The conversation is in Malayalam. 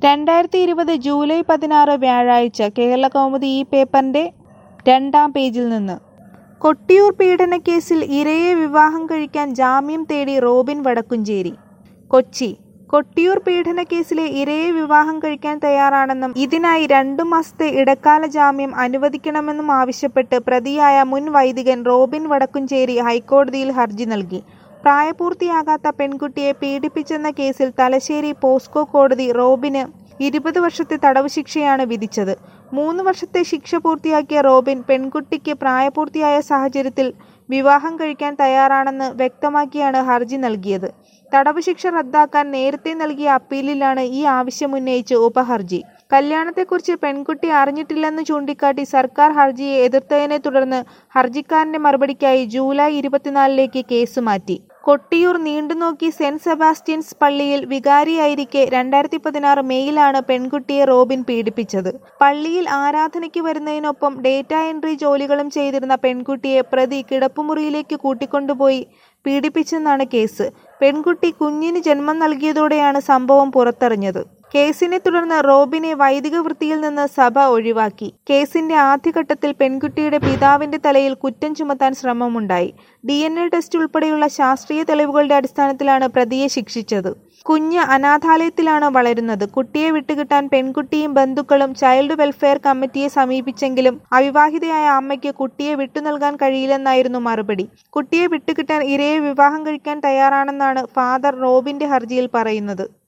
രണ്ടായിരത്തി ഇരുപത് ജൂലൈ പതിനാറ് വ്യാഴാഴ്ച കേരളകൗമുദി ഈ പേപ്പറിന്റെ രണ്ടാം പേജിൽ നിന്ന് കൊട്ടിയൂർ പീഡനക്കേസിൽ ഇരയെ വിവാഹം കഴിക്കാൻ ജാമ്യം തേടി റോബിൻ വടക്കുംചേരി കൊച്ചി കൊട്ടിയൂർ പീഡനക്കേസിലെ ഇരയെ വിവാഹം കഴിക്കാൻ തയ്യാറാണെന്നും ഇതിനായി രണ്ടു മാസത്തെ ഇടക്കാല ജാമ്യം അനുവദിക്കണമെന്നും ആവശ്യപ്പെട്ട് പ്രതിയായ മുൻ വൈദികൻ റോബിൻ വടക്കുംചേരി ഹൈക്കോടതിയിൽ ഹർജി നൽകി പ്രായപൂർത്തിയാകാത്ത പെൺകുട്ടിയെ പീഡിപ്പിച്ചെന്ന കേസിൽ തലശ്ശേരി പോസ്കോ കോടതി റോബിന് ഇരുപത് വർഷത്തെ തടവ് ശിക്ഷയാണ് വിധിച്ചത് മൂന്ന് വർഷത്തെ ശിക്ഷ പൂർത്തിയാക്കിയ റോബിൻ പെൺകുട്ടിക്ക് പ്രായപൂർത്തിയായ സാഹചര്യത്തിൽ വിവാഹം കഴിക്കാൻ തയ്യാറാണെന്ന് വ്യക്തമാക്കിയാണ് ഹർജി നൽകിയത് തടവ് ശിക്ഷ റദ്ദാക്കാൻ നേരത്തെ നൽകിയ അപ്പീലിലാണ് ഈ ആവശ്യമുന്നയിച്ച് ഉപഹർജി കല്യാണത്തെക്കുറിച്ച് പെൺകുട്ടി അറിഞ്ഞിട്ടില്ലെന്ന് ചൂണ്ടിക്കാട്ടി സർക്കാർ ഹർജിയെ എതിർത്തതിനെ തുടർന്ന് ഹർജിക്കാരന്റെ മറുപടിക്കായി ജൂലൈ ഇരുപത്തിനാലിലേക്ക് കേസ് മാറ്റി കൊട്ടിയൂർ നീണ്ടുനോക്കി സെന്റ് സെബാസ്റ്റ്യൻസ് പള്ളിയിൽ വികാരിയായിരിക്കെ രണ്ടായിരത്തി പതിനാറ് മെയ്യിലാണ് പെൺകുട്ടിയെ റോബിൻ പീഡിപ്പിച്ചത് പള്ളിയിൽ ആരാധനയ്ക്ക് വരുന്നതിനൊപ്പം ഡേറ്റ എൻട്രി ജോലികളും ചെയ്തിരുന്ന പെൺകുട്ടിയെ പ്രതി കിടപ്പുമുറിയിലേക്ക് കൂട്ടിക്കൊണ്ടുപോയി പീഡിപ്പിച്ചെന്നാണ് കേസ് പെൺകുട്ടി കുഞ്ഞിന് ജന്മം നൽകിയതോടെയാണ് സംഭവം പുറത്തറിഞ്ഞത് കേസിനെ തുടർന്ന് റോബിനെ വൈദിക വൃത്തിയിൽ നിന്ന് സഭ ഒഴിവാക്കി കേസിന്റെ ആദ്യഘട്ടത്തിൽ പെൺകുട്ടിയുടെ പിതാവിന്റെ തലയിൽ കുറ്റം ചുമത്താൻ ശ്രമമുണ്ടായി ഡി എൻ എ ടെസ്റ്റ് ഉൾപ്പെടെയുള്ള ശാസ്ത്രീയ തെളിവുകളുടെ അടിസ്ഥാനത്തിലാണ് പ്രതിയെ ശിക്ഷിച്ചത് കുഞ്ഞ് അനാഥാലയത്തിലാണ് വളരുന്നത് കുട്ടിയെ വിട്ടുകിട്ടാൻ പെൺകുട്ടിയും ബന്ധുക്കളും ചൈൽഡ് വെൽഫെയർ കമ്മിറ്റിയെ സമീപിച്ചെങ്കിലും അവിവാഹിതയായ അമ്മയ്ക്ക് കുട്ടിയെ വിട്ടു നൽകാൻ കഴിയില്ലെന്നായിരുന്നു മറുപടി കുട്ടിയെ വിട്ടുകിട്ടാൻ ഇരയെ വിവാഹം കഴിക്കാൻ തയ്യാറാണെന്നാണ് ഫാദർ റോബിന്റെ ഹർജിയിൽ പറയുന്നത്